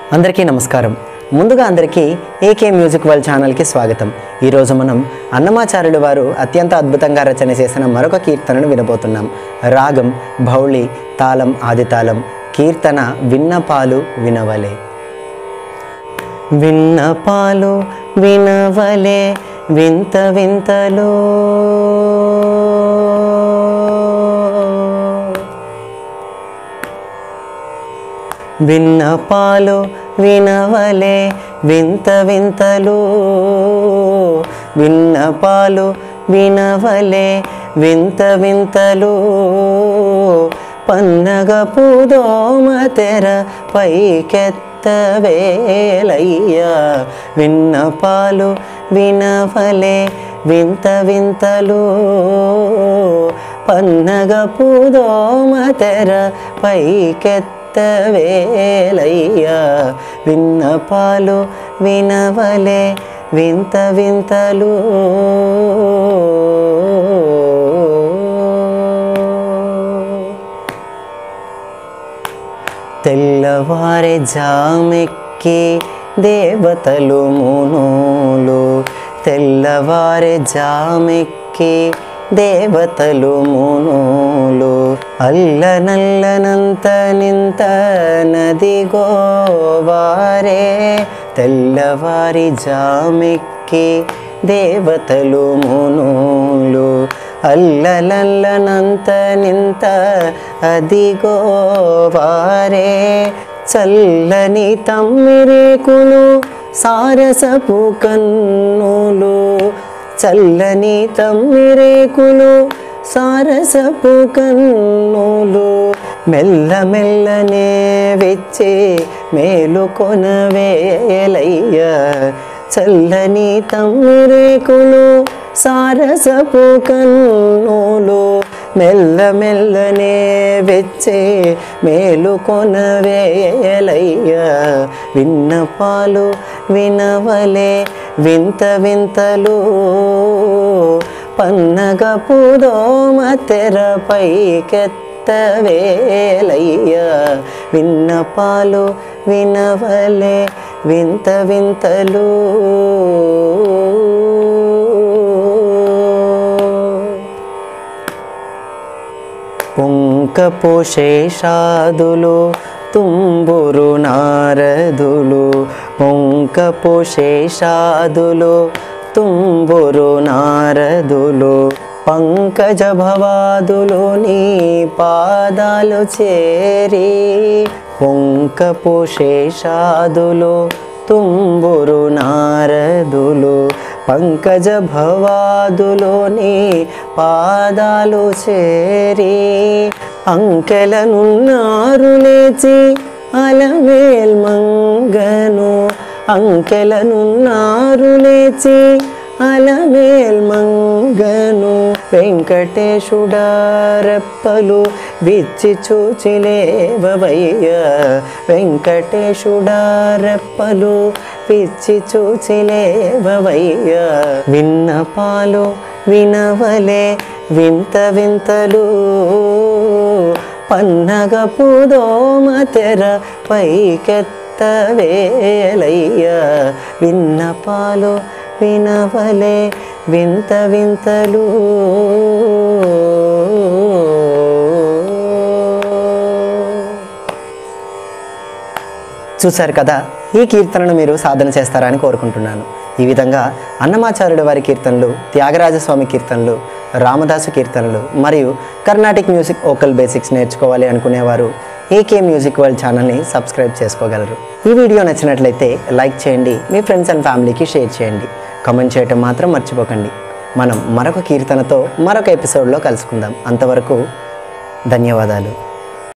అందరికీ నమస్కారం ముందుగా అందరికీ ఏకే మ్యూజిక్ వరల్డ్ ఛానల్కి స్వాగతం ఈరోజు మనం అన్నమాచార్యులు వారు అత్యంత అద్భుతంగా రచన చేసిన మరొక కీర్తనను వినబోతున్నాం రాగం భౌళి తాళం ఆదితాళం కీర్తన విన్నపాలు వినవలే విన్నపాలు వినవలే వింత వింతలు విన్నపాలు వినవలే వింత వింతలు విన్నపాలు వినవలే వింత వింతలు పన్నగ పూదోమ తెర పైకెత్తవేలయ్యా విన్నపాలు వినవలే వింత వింతలు పన్నగ పూదోమ తెర పైకెత్తవేలయ్యా విన్నపాలు వినవలే వింత వింతలు తెల్లవారే జామెక్కి దేవతలు మునులు తెల్లవారే జామెక్కి దేవతలు మునులు అల్ల నల్లనంత నింత నది గోవారే తెల్లవారి జామెక్కి దేవతలు మునులు అల్లలల్లనంత నింత అదిగో వారే చల్లని తమ్మిరేకులు సారసపు కన్నులు చల్లని తమ్మిరేకులు సారసపు కన్నులు మెల్ల మెల్లనే వెచ్చే మేలుకొనవేలయ్యా చల్లని తమ్మిరేకులు సారసపు కన్నులు మెల్ల మెల్లనే వెచ్చే మేలుకొనవేలయ్యా విన్నపాలు వినవలే వింత వింతలు పన్నగ పుదోమ తెరపైకెత్తవేలయ్యా విన్నపాలు వినవలే వింత వింతలు పుంకపు శేషాదులు తుంబురు నారదులు పుంకపు శేషాదులు తుంబురు నారదులు పంకజ భవాదులు నీ పాదాలు చేరి పుంకపు శేషాదులు తుంబురు నారదులు పంకజ భవాదులోని పాదాలు చేరి అంకెలనున్నారు లేచి అలమేల్ మంగను అంకెలనున్నారు లేచి అలమేల్ మంగను వెంకటేశుడారెప్పలు విచ్చి చూచిలేవయ్య వెంకటేశుడారెప్పలు పిచ్చి చూచిలేవయ్య విన్నపాలు వినవలే వింత వింతలు పన్నగ పుదోమ తెర పైకెత్తవేలయ్య విన్నపాలు వినవలే వింత వింతలు చూశారు కదా ఈ కీర్తనను మీరు సాధన చేస్తారని కోరుకుంటున్నాను ఈ విధంగా అన్నమాచార్యుడు వారి కీర్తనలు త్యాగరాజస్వామి కీర్తనలు రామదాసు కీర్తనలు మరియు కర్ణాటిక్ మ్యూజిక్ ఓకల్ బేసిక్స్ నేర్చుకోవాలి అనుకునేవారు ఏకే మ్యూజిక్ వరల్డ్ ఛానల్ని సబ్స్క్రైబ్ చేసుకోగలరు ఈ వీడియో నచ్చినట్లయితే లైక్ చేయండి మీ ఫ్రెండ్స్ అండ్ ఫ్యామిలీకి షేర్ చేయండి కామెంట్ చేయటం మాత్రం మర్చిపోకండి మనం మరొక కీర్తనతో మరొక ఎపిసోడ్లో కలుసుకుందాం అంతవరకు ధన్యవాదాలు